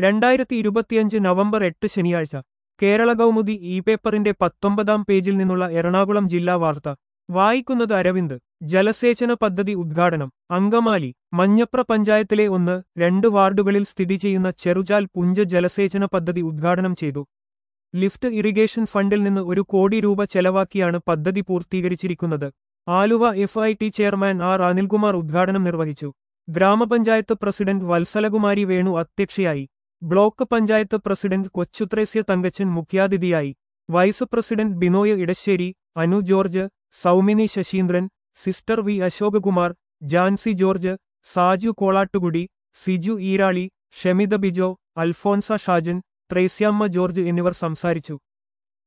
രണ്ടായിരത്തി ഇരുപത്തിയഞ്ച് നവംബർ എട്ട് ശനിയാഴ്ച കേരള കൗമുദി ഇ പേപ്പറിന്റെ പത്തൊമ്പതാം പേജിൽ നിന്നുള്ള എറണാകുളം ജില്ലാ വാർത്ത വായിക്കുന്നത് അരവിന്ദ് ജലസേചന പദ്ധതി ഉദ്ഘാടനം അങ്കമാലി മഞ്ഞപ്ര പഞ്ചായത്തിലെ ഒന്ന് രണ്ട് വാർഡുകളിൽ സ്ഥിതി ചെയ്യുന്ന ചെറുചാൽ പുഞ്ച ജലസേചന പദ്ധതി ഉദ്ഘാടനം ചെയ്തു ലിഫ്റ്റ് ഇറിഗേഷൻ ഫണ്ടിൽ നിന്ന് ഒരു കോടി രൂപ ചെലവാക്കിയാണ് പദ്ധതി പൂർത്തീകരിച്ചിരിക്കുന്നത് Aluva F I T chairman R Anilkumar ഉദ്ഘാടനം നിർവഹിച്ചു ഗ്രാമപഞ്ചായത്ത് പ്രസിഡന്റ് വത്സലകുമാരി വേണു അധ്യക്ഷയായി ബ്ലോക്ക് പഞ്ചായത്ത് പ്രസിഡന്റ് കൊച്ചുത്രേസ്യ തങ്കച്ചൻ മുഖ്യാതിഥിയായി vice president Binoy Edassery Anu George Soumini Sasheendran sister V Ashokakumar Jancy George Saju Kolattukudy Siju Eerali Shemitha Bijo Alphonsa Shajan Threasiamma George എന്നിവർ സംസാരിച്ചു